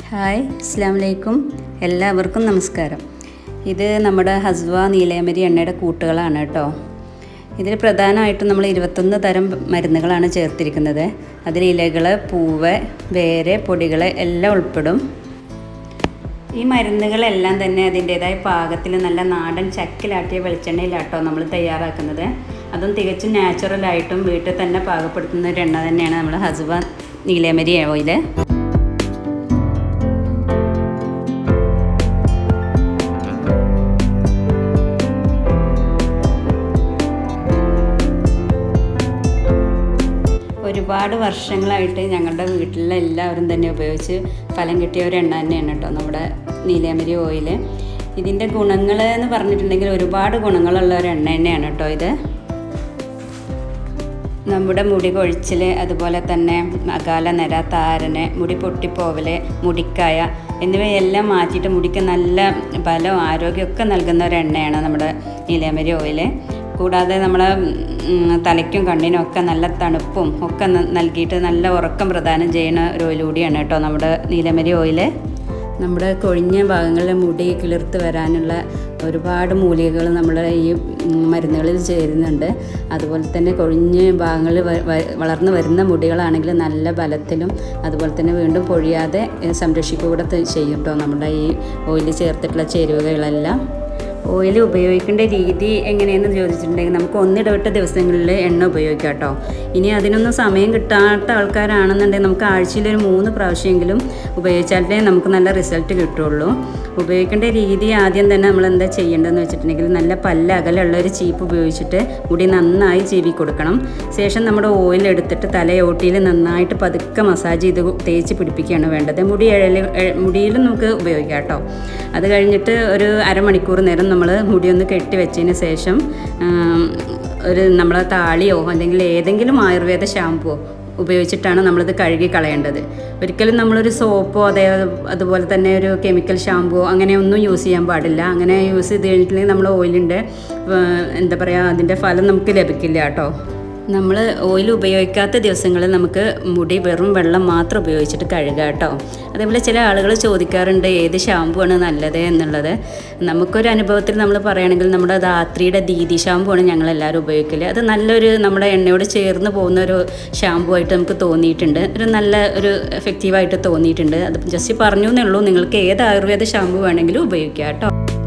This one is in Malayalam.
ഹായ് അസ്സാം വലൈക്കും എല്ലാവർക്കും നമസ്കാരം ഇത് നമ്മുടെ ഹസ്വ നീലയമരി എണ്ണയുടെ കൂട്ടുകളാണ് കേട്ടോ ഇതിൽ പ്രധാനമായിട്ടും നമ്മൾ ഇരുപത്തൊന്ന് തരം മരുന്നുകളാണ് ചേർത്തിരിക്കുന്നത് അതിൽ ഇലകൾ പൂവ് വേര് പൊടികൾ എല്ലാം ഉൾപ്പെടും ഈ മരുന്നുകളെല്ലാം തന്നെ അതിൻ്റേതായ പാകത്തിൽ നല്ല നാടൻ ചക്കിലാട്ടിയ വെളിച്ചെണ്ണയിലാട്ടോ നമ്മൾ തയ്യാറാക്കുന്നത് അതും തികച്ചും നാച്ചുറലായിട്ടും വീട്ടിൽ തന്നെ പാകപ്പെടുത്തുന്ന ഒരു എണ്ണ തന്നെയാണ് നമ്മൾ ഹസുവ നീലയമരി ഓയിൽ ഒരുപാട് വർഷങ്ങളായിട്ട് ഞങ്ങളുടെ വീട്ടിലെ എല്ലാവരും തന്നെ ഉപയോഗിച്ച് ഫലം കിട്ടിയ ഒരു എണ്ണ തന്നെയാണ് കേട്ടോ നമ്മുടെ നീലയമരി ഓയിൽ ഇതിൻ്റെ ഗുണങ്ങൾ എന്ന് പറഞ്ഞിട്ടുണ്ടെങ്കിൽ ഒരുപാട് ഗുണങ്ങളുള്ള ഒരു എണ്ണ തന്നെയാണ് കേട്ടോ ഇത് നമ്മുടെ മുടി കൊഴിച്ചിൽ അതുപോലെ തന്നെ അകാല നിര താരന് മുടി പൊട്ടിപ്പോവൽ മുടിക്കായ എന്നിവയെല്ലാം മാറ്റിയിട്ട് മുടിക്ക് നല്ല ബലവും ആരോഗ്യമൊക്കെ നൽകുന്ന ഒരു എണ്ണയാണ് നമ്മുടെ നീലയമരി ഓയിൽ കൂടാതെ നമ്മളെ തലയ്ക്കും കണ്ണിനും ഒക്കെ നല്ല തണുപ്പും ഒക്കെ നൽകിയിട്ട് നല്ല ഉറക്കം പ്രദാനം ചെയ്യുന്ന ഒരു ഓയിൽ കൂടിയാണ് കേട്ടോ നമ്മുടെ നീലമരി ഓയിൽ നമ്മുടെ കൊഴിഞ്ഞ ഭാഗങ്ങളിലെ മുടി കിളിർത്ത് വരാനുള്ള ഒരുപാട് മൂലികകൾ നമ്മുടെ ഈ മരുന്നുകളിൽ ചേരുന്നുണ്ട് അതുപോലെ തന്നെ കൊഴിഞ്ഞ ഭാഗങ്ങളിൽ വളർന്നു വരുന്ന മുടികളാണെങ്കിൽ നല്ല ബലത്തിലും അതുപോലെ തന്നെ വീണ്ടും പൊഴിയാതെ സംരക്ഷിക്കുക കൂടെ ചെയ്യും കേട്ടോ നമ്മുടെ ഈ ഓയിൽ ചേർത്തിട്ടുള്ള ചേരുവകളെല്ലാം ഓയിൽ ഉപയോഗിക്കേണ്ട രീതി എങ്ങനെയെന്ന് ചോദിച്ചിട്ടുണ്ടെങ്കിൽ നമുക്ക് ഒന്നിടവിട്ട ദിവസങ്ങളിൽ എണ്ണ ഉപയോഗിക്കാം കേട്ടോ ഇനി അതിനൊന്നും സമയം കിട്ടാത്ത ആൾക്കാരാണെന്നുണ്ടെങ്കിൽ നമുക്ക് ആഴ്ചയിൽ ഒരു മൂന്ന് പ്രാവശ്യമെങ്കിലും ഉപയോഗിച്ചാലേ നമുക്ക് നല്ല റിസൾട്ട് കിട്ടുള്ളൂ ഉപയോഗിക്കേണ്ട രീതി ആദ്യം തന്നെ നമ്മൾ എന്താ ചെയ്യേണ്ടതെന്ന് വെച്ചിട്ടുണ്ടെങ്കിൽ നല്ല പല്ല അകലുള്ള ഒരു ചീപ്പ് ഉപയോഗിച്ചിട്ട് മുടി നന്നായി ചീവി കൊടുക്കണം ശേഷം നമ്മുടെ ഓയിൽ എടുത്തിട്ട് തലയോട്ടിയിൽ നന്നായിട്ട് പതുക്കെ മസാജ് ചെയ്ത് തേച്ച് പിടിപ്പിക്കുകയാണ് വേണ്ടത് മുടി ഇഴൽ മുടിയിലും നമുക്ക് ഉപയോഗിക്കാം കേട്ടോ അത് കഴിഞ്ഞിട്ട് ഒരു അരമണിക്കൂർ നേരം നമ്മൾ മുടിയൊന്ന് കെട്ടി വെച്ചതിന് ശേഷം ഒരു നമ്മളെ താളിയോ അല്ലെങ്കിൽ ഏതെങ്കിലും ആയുർവേദ ഷാമ്പുവോ ഉപയോഗിച്ചിട്ടാണ് നമ്മളിത് കഴുകി കളയേണ്ടത് ഒരിക്കലും നമ്മളൊരു സോപ്പോ അതേ അതുപോലെ തന്നെ ഒരു കെമിക്കൽ ഷാമ്പുവോ അങ്ങനെ ഒന്നും യൂസ് ചെയ്യാൻ പാടില്ല അങ്ങനെ യൂസ് ചെയ്ത് കഴിഞ്ഞിട്ടുണ്ടെങ്കിൽ നമ്മൾ ഓയിലിൻ്റെ എന്താ പറയുക അതിൻ്റെ ഫലം നമുക്ക് ലഭിക്കില്ല കേട്ടോ നമ്മൾ ഓയിൽ ഉപയോഗിക്കാത്ത ദിവസങ്ങളിൽ നമുക്ക് മുടി വെറും വെള്ളം മാത്രം ഉപയോഗിച്ചിട്ട് കഴുകുക കേട്ടോ അതേപോലെ ചില ആളുകൾ ചോദിക്കാറുണ്ട് ഏത് ഷാമ്പു ആണ് നല്ലത് എന്നുള്ളത് നമുക്കൊരു അനുഭവത്തിൽ നമ്മൾ പറയുകയാണെങ്കിൽ നമ്മുടെ ധാത്രിയുടെ ദീദി ഷാമ്പു ആണ് ഞങ്ങളെല്ലാവരും ഉപയോഗിക്കൽ അത് നല്ലൊരു നമ്മുടെ എണ്ണയോട് ചേർന്ന് പോകുന്ന ഒരു ഷാമ്പു ആയിട്ട് നമുക്ക് തോന്നിയിട്ടുണ്ട് ഒരു നല്ല ഒരു എഫക്റ്റീവായിട്ട് തോന്നിയിട്ടുണ്ട് അത് ജസ്റ്റ് പറഞ്ഞു എന്നേ ഉള്ളൂ നിങ്ങൾക്ക് ഏത് ആയുർവേദ ഷാമ്പു വേണമെങ്കിലും ഉപയോഗിക്കാം കേട്ടോ